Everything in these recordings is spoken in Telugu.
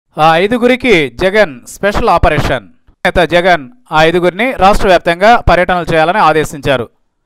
ఆ ఐదుగురికి జగన్ స్పెషల్ ఆపరేషన్ నేత జగన్ ఆ ఐదుగురిని రాష్ట్ర వ్యాప్తంగా పర్యటనలు చేయాలని ఆదేశించారు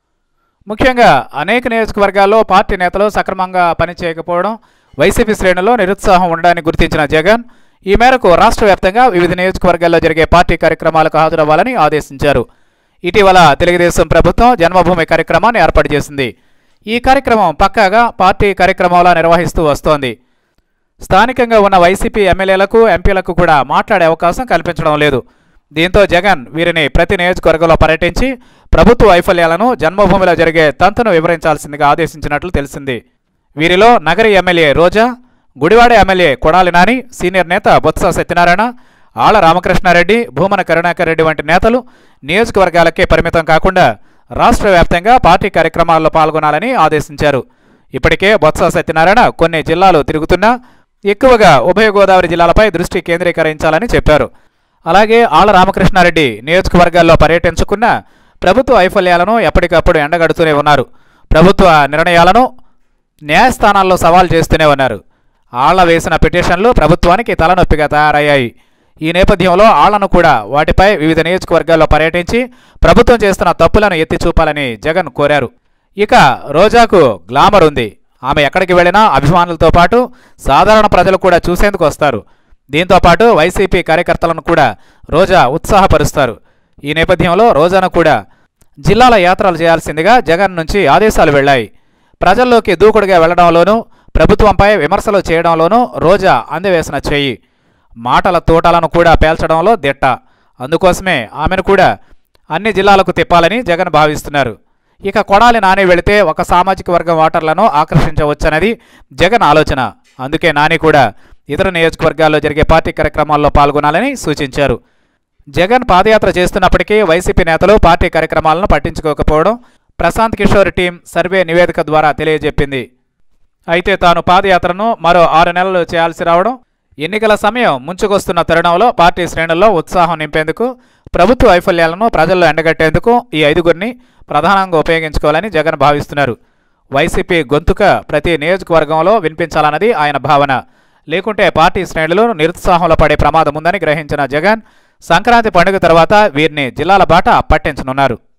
ముఖ్యంగా అనేక నియోజకవర్గాల్లో పార్టీ నేతలు సక్రమంగా పనిచేయకపోవడం వైసీపీ శ్రేణుల్లో నిరుత్సాహం ఉండడాన్ని గుర్తించిన జగన్ ఈ మేరకు రాష్ట్ర వ్యాప్తంగా వివిధ నియోజకవర్గాల్లో జరిగే పార్టీ కార్యక్రమాలకు హాజరవ్వాలని ఆదేశించారు ఇటీవల తెలుగుదేశం ప్రభుత్వం జన్మభూమి కార్యక్రమాన్ని ఏర్పాటు చేసింది ఈ కార్యక్రమం పక్కాగా పార్టీ కార్యక్రమాల నిర్వహిస్తూ వస్తోంది స్థానికంగా ఉన్న వైసీపీ ఎమ్మెల్యేలకు ఎంపీలకు కూడా మాట్లాడే అవకాశం కల్పించడం లేదు దీంతో జగన్ వీరిని ప్రతి నియోజకవర్గంలో పర్యటించి ప్రభుత్వ వైఫల్యాలను జన్మభూమిలో జరిగే తంతును వివరించాల్సిందిగా ఆదేశించినట్లు తెలిసింది వీరిలో Nagari MLA Roja Gudivada MLA Kodali Nani senior నేత బొత్స సత్యనారాయణ ఆళ్ల రామకృష్ణారెడ్డి భూమన కరుణాకర్ రెడ్డి వంటి నేతలు నియోజకవర్గాలకే పరిమితం కాకుండా రాష్ట్ర వ్యాప్తంగా పార్టీ కార్యక్రమాల్లో పాల్గొనాలని ఆదేశించారు ఇప్పటికే బొత్స సత్యనారాయణ కొన్ని జిల్లాలు తిరుగుతున్నా ఎక్కువగా ఉభయ గోదావరి జిల్లాలపై దృష్టి కేంద్రీకరించాలని చెప్పారు అలాగే ఆళ్ల రామకృష్ణారెడ్డి నియోజకవర్గాల్లో పర్యటించుకున్న ప్రభుత్వ వైఫల్యాలను ఎప్పటికప్పుడు ఎండగడుతూనే ఉన్నారు ప్రభుత్వ నిర్ణయాలను న్యాయస్థానాల్లో సవాల్ చేస్తూనే ఉన్నారు ఆళ్ల వేసిన పిటిషన్లు ప్రభుత్వానికి తలనొప్పిగా తయారయ్యాయి ఈ నేపథ్యంలో ఆళ్లను కూడా వాటిపై వివిధ నియోజకవర్గాల్లో పర్యటించి ప్రభుత్వం చేస్తున్న తప్పులను ఎత్తి చూపాలని జగన్ కోరారు ఇక రోజాకు గ్లామర్ ఉంది ఆమె ఎక్కడికి వెళ్ళినా అభిమానులతో పాటు సాధారణ ప్రజలు కూడా చూసేందుకు వస్తారు దీంతో పాటు వైసీపీ కార్యకర్తలను కూడా రోజా ఉత్సాహపరుస్తారు ఈ నేపథ్యంలో రోజాను కూడా జిల్లాల యాత్రలు చేయాల్సిందిగా జగన్ నుంచి ఆదేశాలు వెళ్ళాయి ప్రజల్లోకి దూకుడుగా వెళ్లడంలోనూ ప్రభుత్వంపై విమర్శలు చేయడంలోనూ రోజా అందివేసిన చెయ్యి మాటల తోటలను కూడా పేల్చడంలో దిట్ట అందుకోసమే ఆమెను కూడా అన్ని జిల్లాలకు తిప్పాలని జగన్ భావిస్తున్నారు ఇక కొడాలి నాని వెళితే ఒక సామాజిక వర్గం ఓటర్లను ఆకర్షించవచ్చన్నది జగన్ ఆలోచన అందుకే నాని కూడా ఇతర నియోజకవర్గాల్లో జరిగే పార్టీ కార్యక్రమాల్లో పాల్గొనాలని సూచించారు జగన్ పాదయాత్ర చేస్తున్నప్పటికీ వైసీపీ నేతలు పార్టీ కార్యక్రమాలను పట్టించుకోకపోవడం ప్రశాంత్ కిషోర్ టీం సర్వే నివేదిక ద్వారా తెలియజెప్పింది అయితే తాను పాదయాత్రను మరో ఆరు నెలలు చేయాల్సి రావడం ఎన్నికల సమయం ముంచుకొస్తున్న తరుణంలో పార్టీ శ్రేణుల్లో ఉత్సాహం నింపేందుకు ప్రభుత్వ వైఫల్యాలను ప్రజల్లో ఎండగట్టేందుకు ఈ ఐదుగురిని ప్రధానంగా ఉపయోగించుకోవాలని జగన్ భావిస్తున్నారు వైసీపీ గొంతుక ప్రతి నియోజకవర్గంలో వినిపించాలన్నది ఆయన భావన లేకుంటే పార్టీ శ్రేణులు నిరుత్సాహంలో పడే ప్రమాదం ఉందని గ్రహించిన జగన్ సంక్రాంతి పండుగ తర్వాత వీరిని జిల్లాల బాట పట్టించనున్నారు